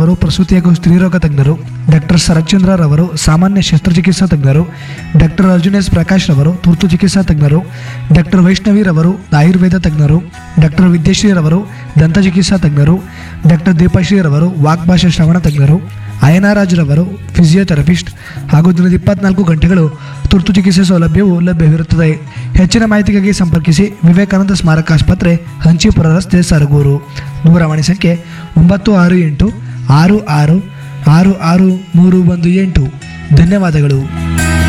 ರವರು ಪ್ರಸೂತಿ ಹಾಗೂ ಸ್ತ್ರೀರೋಗ ತಜ್ಞರು ಡಾಕ್ಟರ್ ಶರತ್ಚಂದ್ರ ರವರು ಸಾಮಾನ್ಯ ಶಸ್ತ್ರಚಿಕಿತ್ಸಾ ತಜ್ಞರು ಡಾಕ್ಟರ್ ಅರ್ಜುನ್ ಎಸ್ ಪ್ರಕಾಶ್ ರವರು ತುರ್ತು ಚಿಕಿತ್ಸಾ ತಜ್ಞರು ಡಾಕ್ಟರ್ ವೈಷ್ಣವಿ ರವರು ಆಯುರ್ವೇದ ತಜ್ಞರು ಡಾಕ್ಟರ್ ವಿದ್ಯಶ್ರೀ ರವರು ದಂತ ಚಿಕಿತ್ಸಾ ತಜ್ಞರು ಡಾಕ್ಟರ್ ದೀಪಶ್ರೀ ರವರು ವಾಗ್ಭಾಷಾ ಶ್ರವಣ ತಜ್ಞರು ಅಯನಾರಾಜ್ ರವರು ಫಿಸಿಯೋಥೆರಪಿಸ್ಟ್ ಹಾಗೂ ದಿನದ ಇಪ್ಪತ್ನಾಲ್ಕು ಗಂಟೆಗಳು ತುರ್ತು ಚಿಕಿತ್ಸೆ ಸೌಲಭ್ಯವು ಲಭ್ಯವಿರುತ್ತದೆ ಹೆಚ್ಚಿನ ಮಾಹಿತಿಗಾಗಿ ಸಂಪರ್ಕಿಸಿ ವಿವೇಕಾನಂದ ಸ್ಮಾರಕ ಆಸ್ಪತ್ರೆ ಹಂಚಿಪುರ ರಸ್ತೆ ಸರಗೂರು ದೂರವಾಣಿ ಸಂಖ್ಯೆ ಒಂಬತ್ತು ಆರು ಎಂಟು ಆರು ಆರು ಆರು ಆರು ಮೂರು ಒಂದು ಎಂಟು ಧನ್ಯವಾದಗಳು